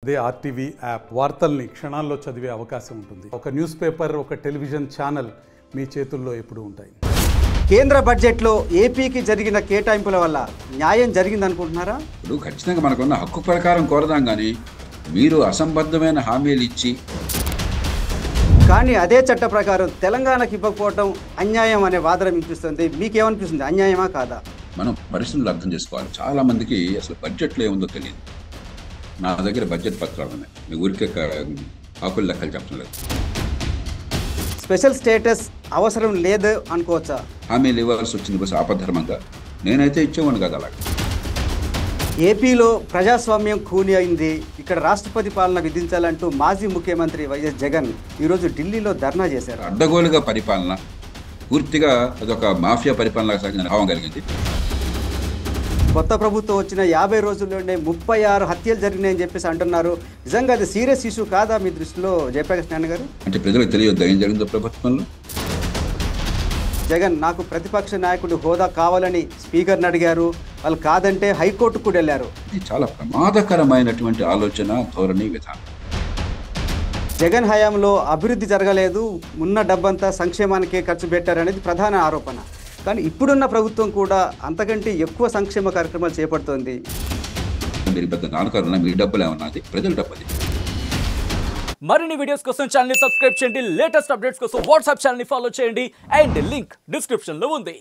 అదే RTV app వార్తల్ని క్షణాల్లో చదివే అవకాశం ఉంటుంది ఒక న్యూస్ పేపర్ ఒక టెలివిజన్ ఛానల్ మీ చేతుల్లో ఎప్పుడూ ఉంటాయి కేంద్ర బడ్జెట్లో ఏపీకి జరిగిన కేటాయింపుల వల్ల న్యాయం జరిగిందనుకుంటున్నారా ఇప్పుడు ఖచ్చితంగా మనకున్న హక్కు ప్రకారం కోరదాం కానీ మీరు అసంబద్ధమైన హామీలు ఇచ్చి కానీ అదే చట్ట ప్రకారం తెలంగాణకి ఇవ్వకపోవటం అన్యాయం అనే వాదన వినిపిస్తుంది మీకేమనిపిస్తుంది అన్యాయమా కాదా మనం పరిశ్రమలు అర్థం చేసుకోవాలి చాలా మందికి అసలు బడ్జెట్లో ఏముందో తెలియదు నా దగ్గర బడ్జెట్ పత్రాలు ఉన్నాయి మీ ఊరికే క- ఆకులు లెక్కలు చెప్పడం లేదు స్పెషల్ స్టేటస్ అవసరం లేదు అనుకోవచ్చా హామీలు ఇవ్వాల్సి వచ్చింది బస్ ఆపద్ధర్మంగా నేనైతే ఇచ్చేవాడిని కదా అలాగే ఏపీలో ప్రజాస్వామ్యం కూలి అయింది ఇక్కడ రాష్ట్రపతి పాలన విధించాలంటూ మాజీ ముఖ్యమంత్రి వైఎస్ జగన్ ఈరోజు ఢిల్లీలో ధర్నా చేశారు అడ్డగోలుగా పరిపాలన పూర్తిగా అదొక మాఫియా పరిపాలన సాగిన భావం కలిగింది కొత్త ప్రభుత్వం వచ్చిన యాభై రోజుల్లోనే ముప్పై ఆరు హత్యలు జరిగినాయని చెప్పేసి అంటున్నారు నిజంగా అది సీరియస్ ఇష్యూ కాదా మీ దృష్టిలో జయప్రకాష్ నాయుడు గారు అంటే ప్రజలకు తెలియదు ఏం జరిగిందో ప్రభుత్వంలో జగన్ నాకు ప్రతిపక్ష నాయకుడు హోదా కావాలని స్పీకర్ని అడిగారు వాళ్ళు కాదంటే హైకోర్టుకు కూడా వెళ్ళారు ఇది చాలా ప్రమాదకరమైనటువంటి ఆలోచన ధోరణి విధానం జగన్ హయాంలో అభివృద్ధి జరగలేదు ఉన్న డబ్బంతా సంక్షేమానికే ఖర్చు పెట్టారనేది ప్రధాన ఆరోపణ కానీ ఇప్పుడున్న ప్రభుత్వం కూడా అంతకంటే ఎక్కువ సంక్షేమ కార్యక్రమాలు చేపడుతోంది మీరు పెద్ద నాలుగు మీ డబ్బులు ఏమన్నది ప్రజల డబ్బది మరిన్ని వీడియోస్ కోసం ఛానల్ సబ్స్క్రైబ్ చేయండి లేటెస్ట్ అప్డేట్స్ కోసం వాట్సాప్ ఛానల్ ఫాలో చేయండి అండ్ లింక్ డిస్క్రిప్షన్ లో ఉంది